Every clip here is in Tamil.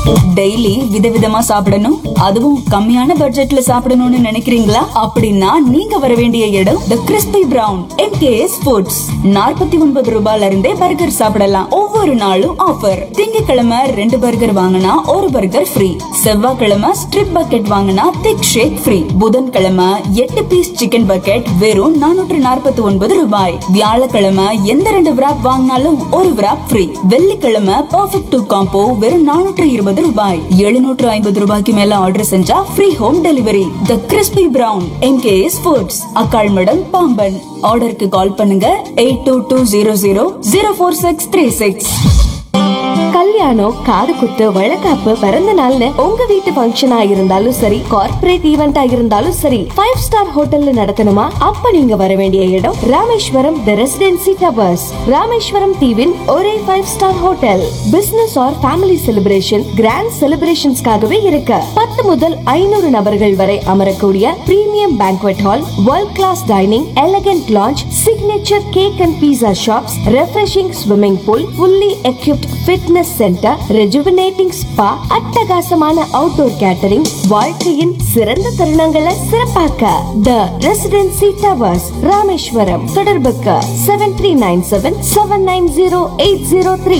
டெய்லி விதவிதமா சாப்பிடணும் அதுவும் கம்மியான பட்ஜெட்ல சாப்பிடணும்னு நினைக்கிறீங்களா அப்படின்னா நீங்க வர வேண்டிய இடம் the crispy brown MKS foods நாற்பத்தி ஒன்பது ரூபாயில இருந்தே பர்கர் சாப்பிடலாம் ஒவ்வொரு நாளும் ஆஃபர் திங்கட்கிழமை ரெண்டு பர்கர் வாங்கினா ஒரு பர்கர் ஃப்ரீ செவ்வாய்க்கிழமை ஸ்ட்ரிப் பக்கெட் வாங்கினா திக் ஷேக் ஃப்ரீ புதன்கிழமை எட்டு பீஸ் சிக்கன் பக்கெட் வெறும் நானூற்று நாற்பத்தி ஒன்பது ரூபாய் வியாழக்கிழமை எந்த ரெண்டு wrap வாங்கினாலும் ஒரு wrap ஃப்ரீ வெள்ளிக்கிழமை பர்ஃபெக்ட் டூ காம்போ வெறும் நானூற்று இருபது ரூபாய் எழுநூற்று ஐம்பது ரூபாய்க்கு மேல ஆர்டர் செஞ்சா free home delivery the crispy brown MKS foods Akkalmadam Pamban ஆர்டருக்கு கால் பண்ணுங்க eight two two zero zero zero four six three six கல்யாணம் காது குத்து வழக்காப்பு பிறந்த நாள்னு உங்க வீட்டு ஃபங்க்ஷனா இருந்தாலும் சரி கார்ப்பரேட் ஈவெண்டா இருந்தாலும் சரி ஃபைவ் ஸ்டார் ஹோட்டல்ல நடத்தணுமா அப்ப நீங்க வர வேண்டிய இடம் Rameswaram the residency towers Rameswaram தீவின் ஒரே five star hotel business or family celebration grand செலிப்ரேஷன்ஸ்க்காகவே இருக்கு பத்து முதல் ஐநூறு நபர்கள் வரை அமரக்கூடிய premium banquet hall world class dining elegant lounge signature cake and pizza shops refreshing swimming pool fully equipped fitness centre rejuvenating spa அட்டகாசமான அவுட்டோர் கேட்டரிங் வாழ்க்கையின் சிறந்த தருணங்களை சிறப்பாக்க த ரெசிடென்சி டவர்ஸ் ராமேஸ்வரம் தொடர்புக்கு seven three nine seven seven nine zero eight zero three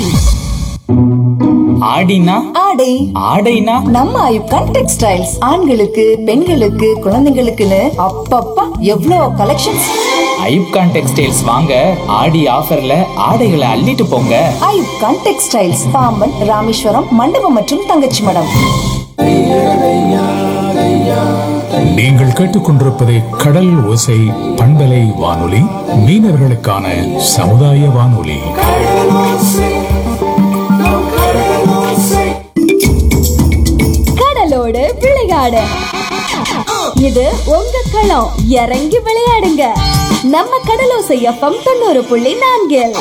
ஆடினா ஆடை ஆடைனா நம்ம ஐப்கான் டெக்ஸ்டைல்ஸ் ஆண்களுக்கு பெண்களுக்கு குழந்தைங்களுக்குன்னு அப்பப்பா எவ்வளோ கலெக்ஷன்ஸ் ஐப்கான் டெக்ஸ்டைல்ஸ் வாங்க ஆடி ஆஃபர்ல ஆடைகளை அள்ளிட்டு போங்க ஐப்கான் டெக்ஸ்டைல்ஸ் பாம்பன் ராமேஸ்வரம் மண்டபம் மற்றும் தங்கச்சி மடம் நீங்கள் கேட்டுக்கொண்டிருப்பது கடல் ஓசை பண்பலை வானொலி மீனவர்களுக்கான சமுதாய வானொலி கடலோடு விளையாடு இது உங்க களம் இறங்கி விளையாடுங்க நம்ம கடலோசை எஃப்எம் தொண்ணூறு புள்ளி நான்கில்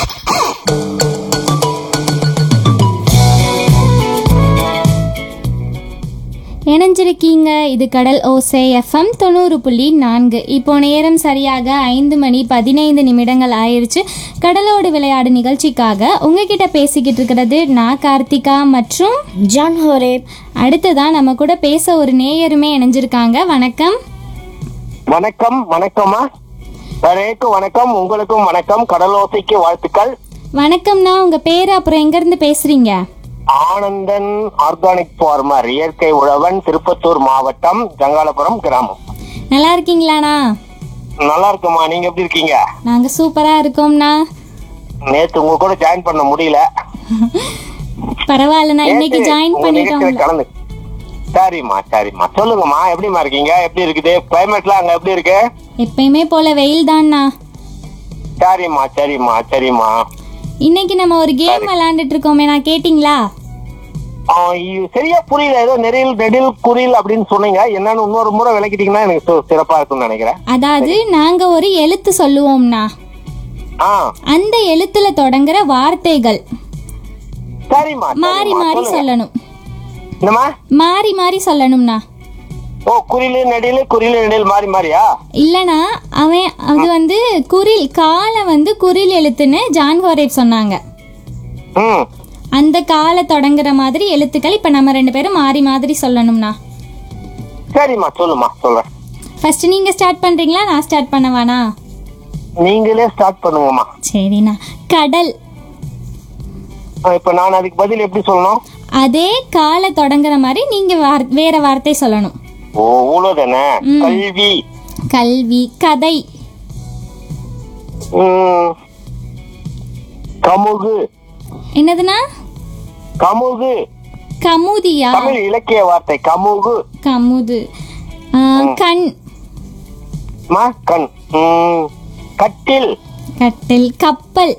இணைஞ்சிருக்கீங்க இது கடல் ஓசை எஃப்எம் தொண்ணூறு புள்ளி நான்கு இப்போ நேரம் சரியாக ஐந்து மணி பதினைந்து நிமிடங்கள் ஆயிருச்சு கடலோடு விளையாடு நிகழ்ச்சிக்காக உங்ககிட்ட பேசிக்கிட்டு இருக்கிறது நான் கார்த்திகா மற்றும் ஜான் ஹோரேப் அடுத்ததான் நம்ம கூட பேச ஒரு நேயருமே இணைஞ்சிருக்காங்க வணக்கம் வணக்கம் வணக்கம்மா அனைவருக்கும் வணக்கம் உங்களுக்கும் வணக்கம் கடலோசைக்கு வாழ்த்துக்கள் வணக்கம்ண்ணா உங்க பேரு அப்புறம் எங்க இருந்து பேசுறீங்க ஆனந்தன் ஆர்கானிக் ஃபார்மர் இயற்கை உழவன் திருப்பத்தூர் மாவட்டம் ஜங்காலபுரம் கிராமம் நல்லா இருக்கீங்களாண்ணா நல்லா இருக்குமா நீங்க எப்படி இருக்கீங்க நாங்க சூப்பரா இருக்கோம்ண்ணா நேத்து உங்க கூட ஜாயின் பண்ண முடியல பரவாயில்லண்ணா இன்னைக்கு நேத்து ஜாயின் உங்க நிகழ்ச்சியில பண்ணிட்டோம் கலந்து சரிம்மா சரிம்மா சொல்லுங்கம்மா எப்படிம்மா இருக்கீங்க எப்படி இருக்குது கிளைமேட்லாம் அங்க எப்படி இருக்கு எப்பயுமே போல வெயில் தான்ண்ணா சரிம்மா சரிம்மா சரிம்மா இன்னைக்கு நம்ம ஒரு கேம் விளையாண்டுட்டு இருக்கோமே நான் கேட்டிங்களா ஆ, இது சரியா புரியல ஏதோ நெறில் நெடில் குறில் அப்படின்னு சொன்னீங்க என்னன்னு இன்னொரு முறை விளக்கிட்டீங்கன்னா எனக்கு சு- சிறப்பா இருக்கும்னு நினைக்கிறேன் அதாவது நாங்க ஒரு எழுத்து சொல்லுவோம்னா ஆ அந்த எழுத்துல தொடங்குற வார்த்தைகள் சரிம்மா மாறி சரிம்மா, மாறி சொல்லுங்க. சொல்லணும் என்னம்மா மாறி மாறி சொல்லணும்னா ஓ குறிலு நெடிலு குறிலு நெடில் மாறி மாறியா இல்லனா அவன் அது வந்து குரில் காலை வந்து குரில் எழுத்துன்னு ஜான் ஹோரேப் சொன்னாங்க ம் அந்த காலை தொடங்குற மாதிரி எழுத்துக்கள் இப்ப நம்ம ரெண்டு பேரும் மாறி மாதிரி சொல்லணும்னா சரிம்மா சொல்லுமா சொல்றேன் ஃபர்ஸ்ட் நீங்க ஸ்டார்ட் பண்றீங்களா நான் ஸ்டார்ட் பண்ணவானா நீங்களே ஸ்டார்ட் பண்ணுங்கம்மா சரிண்ணா கடல் ஆ, இப்ப நான் அதுக்கு பதில் எப்படி சொல்லணும் அதே காலை தொடங்குற மாதிரி நீங்க வார்- வேற வார்த்தை சொல்லணும் ஓ ஊழதானே கல்வி கல்வி கதை ம், கமுகு என்னதுன்னா கமுகு கமுதியா தமிழ் இலக்கிய வார்த்தை கமுகு கமுது ஆ, கண் மா கண் ம், கட்டில் கட்டில் கப்பல்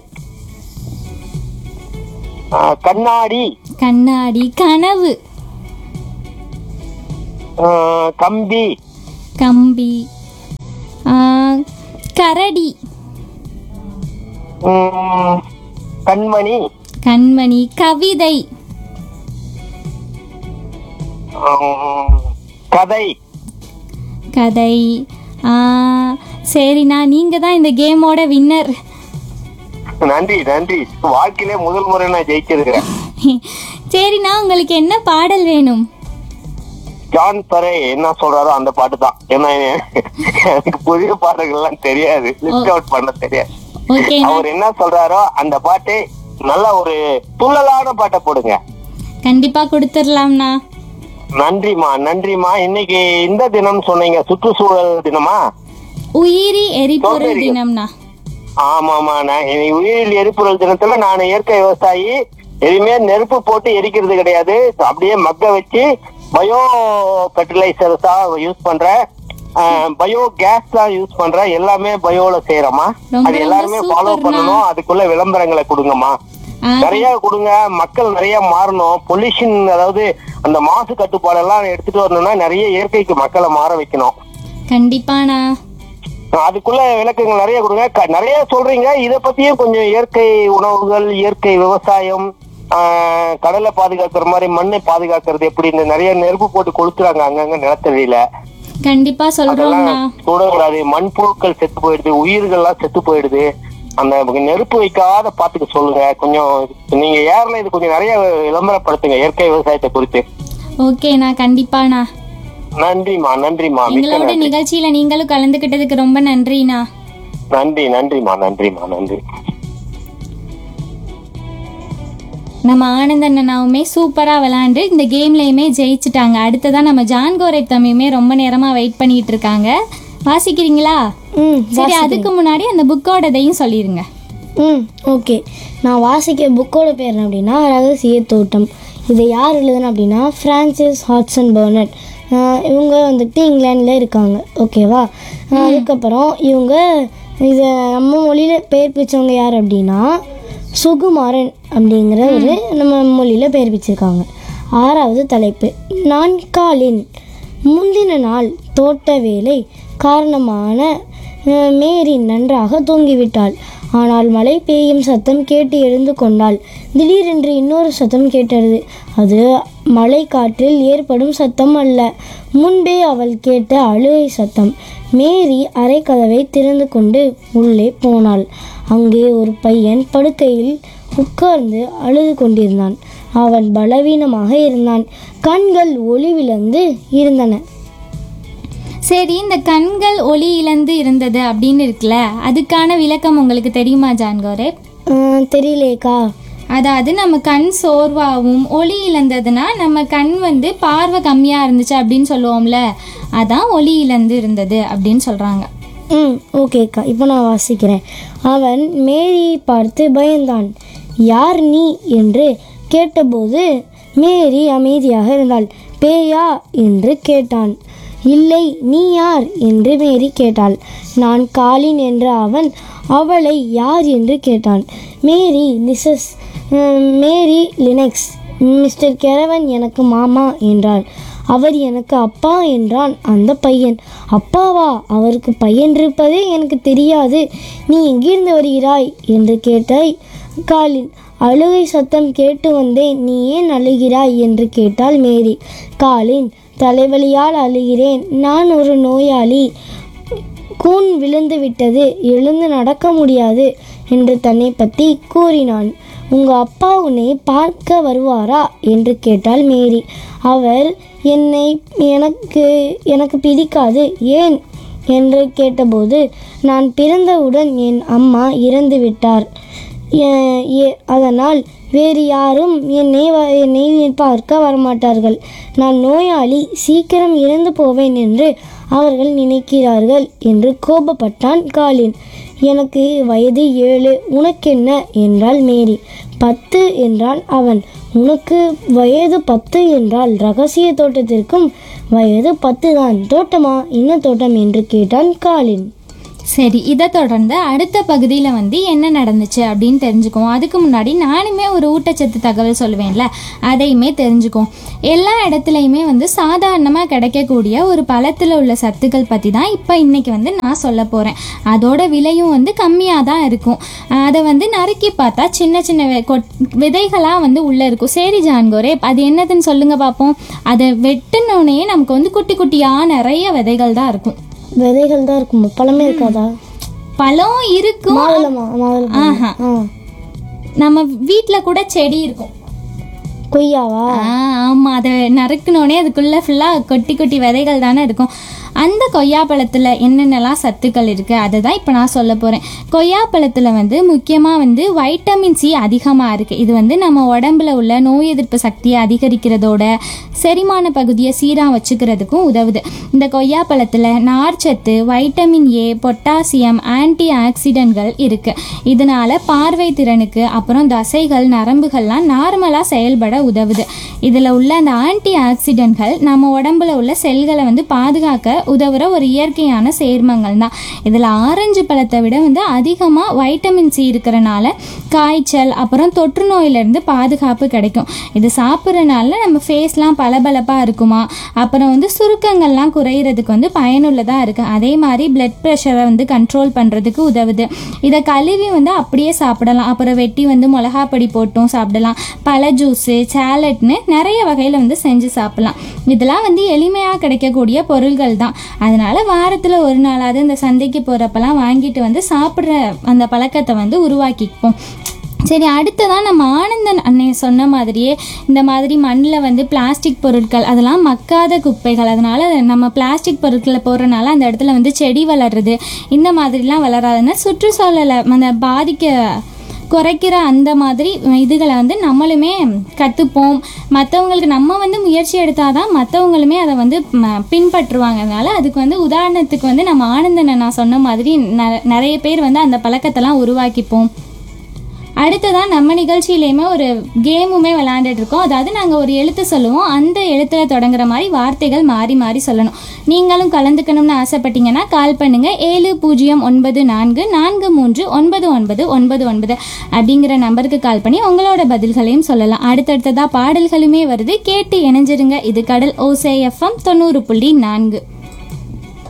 ஆ, கண்ணாடி கண்ணாடி கனவு ஆ, கம்பி கம்பி ஆ, கரடி ம், கண்மணி கண்மணி கவிதை ம், கதை கதை ஆ, சரிண்ணா நீங்க தான் இந்த கேமோட வின்னர் நன்றி நன்றி வாழ்க்கையிலே முதல் முறை நான் ஜெயிச்சிருக்கிறேன் சரிண்ணா உங்களுக்கு என்ன பாடல் வேணும் ஜான் பரே என்ன சொல்றாரோ அந்த பாட்டு தான் ஏன்னா எனக்கு புதிய பாடல்கள்லாம் தெரியாது லிஸ்ட் அவுட் பண்ண தெரியாது ஓகேண்ணா அவர் என்ன சொல்றாரோ அந்த பாட்டு நல்ல ஒரு துள்ளலான பாட்டை போடுங்க கண்டிப்பா கொடுத்துடலாம்ண்ணா நன்றிமா நன்றிமா இன்னைக்கு இந்த தினம் சொன்னீங்க சுற்றுச்சூழல் தினமா உயிரி எரிபொருள் தினம்ண்ணா ஆமாமா நான் இனி உயிரியல் எரிபொருள் தினத்துல நான் இயற்கை விவசாயி எதுவுமே நெருப்பு போட்டு எரிக்கிறது கிடையாது அப்படியே மக்க வச்சு பயோ ஃபெர்டிலைசர்ஸா யூஸ் பண்றேன் பயோ கேஸ் தான் யூஸ் பண்றேன் எல்லாமே பயோல செய்யறோமா ரொம்ப அது எல்லாருமே ரொம்ப ஃபாலோ சூப்பர்ண்ணா. பண்ணணும் அதுக்குள்ள விளம்பரங்களை கொடுங்கம்மா ஆ, நிறைய கொடுங்க மக்கள் நிறைய மாறணும் பொல்யூஷன் அதாவது அந்த மாசு கட்டுப்பாடு எல்லாம் எடுத்துட்டு வரணும்னா நிறைய இயற்கைக்கு மக்களை மாற வைக்கணும் கண்டிப்பாண்ணா அதுக்குள்ள விளக்கங்கள் நிறைய கொடுங்க க- நிறைய சொல்றீங்க இத பத்தியும் கொஞ்சம் இயற்கை உணவுகள் இயற்கை விவசாயம் ஆஹ், கடலை பாதுகாக்கிற மாதிரி மண்ணை பாதுகாக்கிறது எப்படி இந்த நிறைய நெருப்பு போட்டு கொளுத்துறாங்க அங்கங்க நிலத்தடியில கண்டிப்பா சொல்றோம்ண்ணா அதெல்லாம் தொடக்கூடாது மண்புழுக்கள் செத்து போயிடுது உயிர்கள்லாம் செத்து போயிடுது அந்த நெருப்பு வைக்காத பாத்துக்க சொல்லுங்க கொஞ்சம் நீங்க ஏர்ல இது கொஞ்சம் நிறைய விளம்பரப்படுத்துங்க இயற்கை விவசாயத்தை குறித்து ஓகேண்ணா கண்டிப்பாண்ணா நன்றிமா நன்றிமா மிக்க எங்களோட நன்றி நிகழ்ச்சியில நீங்களும் கலந்துக்கிட்டதுக்கு ரொம்ப நன்றிண்ணா நன்றி நன்றிமா நன்றிமா நன்றி நம்ம ஆனந்த் அண்ணனாவுமே சூப்பராக விளாண்டு இந்த கேம்லேயுமே ஜெயிச்சிட்டாங்க அடுத்ததான் நம்ம ஜான் கோரை தம்பியுமே ரொம்ப நேரமாக வெயிட் பண்ணிட்டு இருக்காங்க வாசிக்கிறீங்களா ம் சரி அதுக்கு முன்னாடி அந்த புக்கோடதையும் சொல்லிடுங்க ம் ஓகே நான் வாசிக்க புக்கோட பேர் என்ன அப்படின்னா ரகசிய தோட்டம் இதை யார் எழுதுனா அப்படின்னா ஃப்ரான்சிஸ் ஹாட்சன் பர்னட் ஆஹ் இவங்க வந்துட்டு இங்கிலாண்டில் இருக்காங்க ஓகேவா ஆஹ் அதுக்கப்புறம் இவங்க இதை நம்ம மொழியில் பெயர் பிடிச்சவங்க யார் அப்படின்னா சுகுமாரன் அப்படிங்கிற ஒரு நம்ம மொழியில் பெயர் பிடிச்சிருக்காங்க ஆறாவது தலைப்பு நான் காலின் முந்தின நாள் தோட்ட வேலை காரணமான அஹ், மேரி நன்றாக தூங்கிவிட்டாள் ஆனால் மழை பெய்யும் சத்தம் கேட்டு எழுந்து கொண்டாள் திடீரென்று இன்னொரு சத்தம் கேட்டது அது மழை காற்றில் ஏற்படும் சத்தம் அல்ல முன்பே அவள் கேட்ட அழுகை சத்தம் மேரி அரைக்கதவை திறந்து கொண்டு உள்ளே போனாள் அங்கே ஒரு பையன் படுக்கையில் உட்கார்ந்து அழுது கொண்டிருந்தான் அவன் பலவீனமாக இருந்தான் கண்கள் ஒளிவிழந்து இருந்தன சரி இந்த கண்கள் ஒளி இழந்து இருந்தது அப்படின்னு இருக்குல்ல அதுக்கான விளக்கம் உங்களுக்கு தெரியுமா ஜான் கோரே ஆஹ், தெரியலையேக்கா அதாவது நம்ம கண் சோர்வாகவும் ஒளி இழந்ததுன்னா நம்ம கண் வந்து பார்வை கம்மியாக இருந்துச்சு அப்படின்னு சொல்லுவோம்ல அதான் ஒளி இழந்து இருந்தது அப்படின்னு சொல்கிறாங்க ம் ஓகேக்கா இப்போ நான் வாசிக்கிறேன் அவன் மேரியை பார்த்து பயந்தான் யார் நீ என்று கேட்டபோது மேரி அமைதியாக இருந்தாள் பேயா என்று கேட்டான் இல்லை நீ யார் என்று மேரி கேட்டாள் நான் காலின் என்ற அவன் அவளை யார் என்று கேட்டான் Mary Mrs Mary Lennox Mr Craven எனக்கு மாமா என்றாள் அவர் எனக்கு அப்பா என்றான் அந்த பையன் அப்பாவா அவருக்கு பையன் இருப்பதே எனக்கு தெரியாது நீ எங்கிருந்து வருகிறாய் என்று கேட்டாய் காலின் அழுகை சத்தம் கேட்டு வந்தேன் நீ ஏன் அழுகிறாய் என்று கேட்டாள் மேரி காலின் தலைவலியால் அழுகிறேன் நான் ஒரு நோயாளி கூன் விழுந்து விட்டது எழுந்து நடக்க முடியாது என்று தன்னை பற்றி கூறினான் உங்க அப்பா உன்னை பார்க்க வருவாரா என்று கேட்டாள் மேரி அவர் என்னை எனக்கு எனக்கு பிடிக்காது ஏன் என்று கேட்டபோது நான் பிறந்தவுடன் என் அம்மா இறந்து விட்டார் எ- எ- அதனால் வேறு யாரும் என்னை வ- என்னை பார்க்க வரமாட்டார்கள் நான் நோயாளி சீக்கிரம் இறந்து போவேன் என்று அவர்கள் நினைக்கிறார்கள் என்று கோபப்பட்டான் காலின் எனக்கு வயது ஏழு உனக்கென்ன என்றாள் மேரி பத்து என்றான் அவன் உனக்கு வயது பத்து என்றால் ரகசிய தோட்டத்திற்கும் வயது பத்து தான் தோட்டமா என்ன தோட்டம் என்று கேட்டான் காலின் சரி இதை தொடர்ந்து அடுத்த பகுதியில் வந்து என்ன நடந்துச்சு அப்படின்னு தெரிஞ்சுக்குவோம் அதுக்கு முன்னாடி நானுமே ஒரு ஊட்டச்சத்து தகவல் சொல்லுவேன்ல அதையுமே தெரிஞ்சுக்குவோம் எல்லா இடத்துலையுமே வந்து சாதாரணமாக கிடைக்கக்கூடிய ஒரு பழத்தில் உள்ள சத்துக்கள் பற்றி தான் இப்போ இன்னைக்கு வந்து நான் சொல்ல போகிறேன் அதோட விலையும் வந்து கம்மியாக தான் இருக்கும் அதை வந்து நறுக்கி பார்த்தா சின்ன சின்ன வெ- கொட்- விதைகளாக வந்து உள்ளே இருக்கும் சரி ஜான்கோரே அது என்னதுன்னு சொல்லுங்க பார்ப்போம் அதை வெட்டினோடனே நமக்கு வந்து குட்டி குட்டியாக நிறைய விதைகள் தான் இருக்கும் விதைகள் தான் இருக்குமா பழமே இருக்காதா பழம் இருக்கும் மாதுளமா மாதுளம் ஆஹா. ஆ நம்ம வீட்டில் கூட செடி இருக்கும் கொய்யாவா ஆ ஆமாம் அதை நறுக்கணுன்னே அதுக்குள்ளே ஃபுல்லாக கொட்டி கொட்டி விதைகள் தானே இருக்கும் அந்த கொய்யாப்பழத்தில் என்னென்னலாம் சத்துக்கள் இருக்குது அதை தான் இப்போ நான் சொல்ல போகிறேன் கொய்யாப்பழத்தில் வந்து முக்கியமாக வந்து வைட்டமின் சி அதிகமாக இருக்குது இது வந்து நம்ம உடம்புல உள்ள நோய் எதிர்ப்பு சக்தியை அதிகரிக்கிறதோட செரிமான பகுதியை சீராக வச்சுக்கிறதுக்கும் உதவுது இந்த கொய்யாப்பழத்தில் நார்ச்சத்து வைட்டமின் ஏ பொட்டாசியம் ஆன்டி ஆக்சிடென்ட்கள் இருக்குது இதனால் பார்வை திறனுக்கு அப்புறம் தசைகள் நரம்புகள்லாம் நார்மலாக செயல்பட உதவுது இதில் உள்ள அந்த ஆன்டி ஆக்சிடென்ட்கள் நம்ம உடம்புல உள்ள செல்களை வந்து பாதுகாக்க உதவுற ஒரு இயற்கையான சேர்மங்கள் தான் இதில் ஆரஞ்சு பழத்தை விட வந்து அதிகமாக வைட்டமின் சி இருக்கிறனால காய்ச்சல் அப்புறம் தொற்று நோயிலிருந்து பாதுகாப்பு கிடைக்கும் இது சாப்பிட்றனால நம்ம ஃபேஸ்லாம் பளபளப்பாக இருக்குமா அப்புறம் வந்து சுருக்கங்கள்லாம் குறையிறதுக்கு வந்து பயனுள்ளதாக இருக்குது அதே மாதிரி பிளட் ப்ரெஷரை வந்து கண்ட்ரோல் பண்ணுறதுக்கு உதவுது இதை கழுவி வந்து அப்படியே சாப்பிடலாம் அப்புறம் வெட்டி வந்து மிளகா பொடி போட்டும் சாப்பிடலாம் பழ ஜூஸு சேலட்னு நிறைய வகையில் வந்து செஞ்சு சாப்பிடலாம் இதெல்லாம் வந்து எளிமையாக கிடைக்கக்கூடிய பொருள்கள் தான் அதனால வாரத்தில் ஒரு நாளாவது இந்த சந்தைக்கு போகிறப்பெல்லாம் வாங்கிட்டு வந்து சாப்பிட்ற அந்த பழக்கத்தை வந்து உருவாக்கிப்போம் சரி அடுத்ததான் நம்ம ஆனந்தன் அண்ணன் சொன்ன மாதிரியே இந்த மாதிரி மண்ணில் வந்து பிளாஸ்டிக் பொருட்கள் அதெல்லாம் மக்காத குப்பைகள் அதனால நம்ம பிளாஸ்டிக் பொருட்களை போடுறனால அந்த இடத்துல வந்து செடி வளர்றது இந்த மாதிரிலாம் வளராதுன்னா சுற்றுச்சூழலை அந்த பாதிக்க குறைக்கிற அந்த மாதிரி இதுகளை வந்து நம்மளுமே கற்றுப்போம் மற்றவங்களுக்கு நம்ம வந்து முயற்சி எடுத்தால் தான் மற்றவங்களுமே அதை வந்து ம- பின்பற்றுவாங்க அதனால அதுக்கு வந்து உதாரணத்துக்கு வந்து நம்ம ஆனந்தனை நான் சொன்ன மாதிரி ந- நிறைய பேர் வந்து அந்த பழக்கத்தெல்லாம் உருவாக்கிப்போம் அடுத்ததான் நம்ம நிகழ்ச்சியிலையுமே ஒரு கேமுமே விளையாண்டுட்டு இருக்கோம் அதாவது நாங்கள் ஒரு எழுத்து சொல்லுவோம் அந்த எழுத்துல தொடங்குற மாதிரி வார்த்தைகள் மாறி மாறி சொல்லணும் நீங்களும் கலந்துக்கணும்னு ஆசைப்பட்டீங்கன்னா கால் பண்ணுங்க ஏழு பூஜ்ஜியம் ஒன்பது நான்கு நான்கு மூன்று ஒன்பது ஒன்பது ஒன்பது ஒன்பது அப்படிங்கிற நம்பருக்கு கால் பண்ணி உங்களோட பதில்களையும் சொல்லலாம் அடுத்தடுத்ததா பாடல்களுமே வருது கேட்டு இணைஞ்சிருங்க இது கடல் ஓசே எஃப்எம் தொண்ணூறு புள்ளி நான்கு